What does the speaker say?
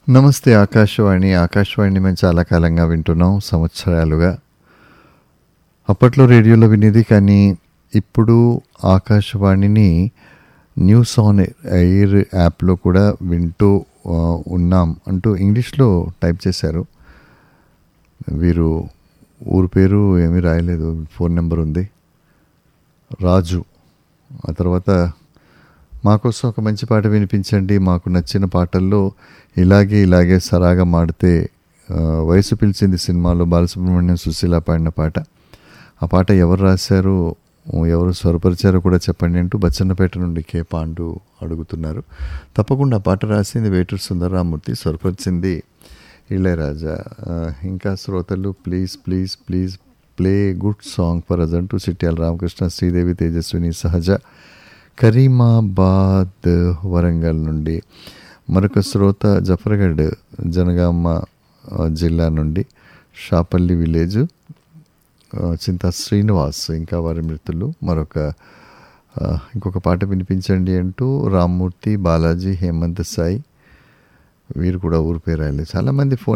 నమస్తే ఆకాశవాణి ఆకాశవాణిని మేము చాలా కాలంగా వింటున్నాం సంవత్సరాలుగా అప్పట్లో రేడియోలో వినేది కానీ ఇప్పుడు ఆకాశవాణిని న్యూస్ ఆన్ ఎయిర్ యాప్లో కూడా వింటూ ఆ, ఉన్నాం అంటూ ఇంగ్లీష్లో టైప్ చేశారు వీరు ఊరు పేరు ఏమీ రాయలేదు ఫోన్ నెంబర్ ఉంది రాజు ఆ తర్వాత మాకోసం ఒక మంచి పాట వినిపించండి మాకు నచ్చిన పాటల్లో ఇలాగే ఇలాగే సరాగా మాడితే ఆ, వయసు పిలిచింది సినిమాలో బాలసుబ్రహ్మణ్యం సుశీల పాడిన పాట ఆ పాట ఎవరు రాశారు ఎవరు స్వరపరిచారో కూడా చెప్పండి అంటూ బచ్చన్నపేట నుండి కే పాండు అడుగుతున్నారు తప్పకుండా ఆ పాట రాసింది వేటూరు సుందరరామూర్తి స్వరపరిచింది ఇళయరాజా ఆ, ఇంకా శ్రోతలు please please please play good song for us అంటూ సిట్యాల రామకృష్ణ శ్రీదేవి తేజస్విని సహజ కరీమాబాద్ వరంగల్ నుండి మరొక శ్రోత జఫర్గఢ్ జనగామ ఆ, జిల్లా నుండి షాపల్లి విలేజ్ ఆ, చింతా శ్రీనివాస్ ఇంకా వారి మృతులు మరొక ఆ, ఇంకొక పాట వినిపించండి అంటూ రామ్మూర్తి బాలాజీ హేమంత్ సాయి వీరు కూడా ఊరు పేరు రాయలేదు చాలామంది ఫోన్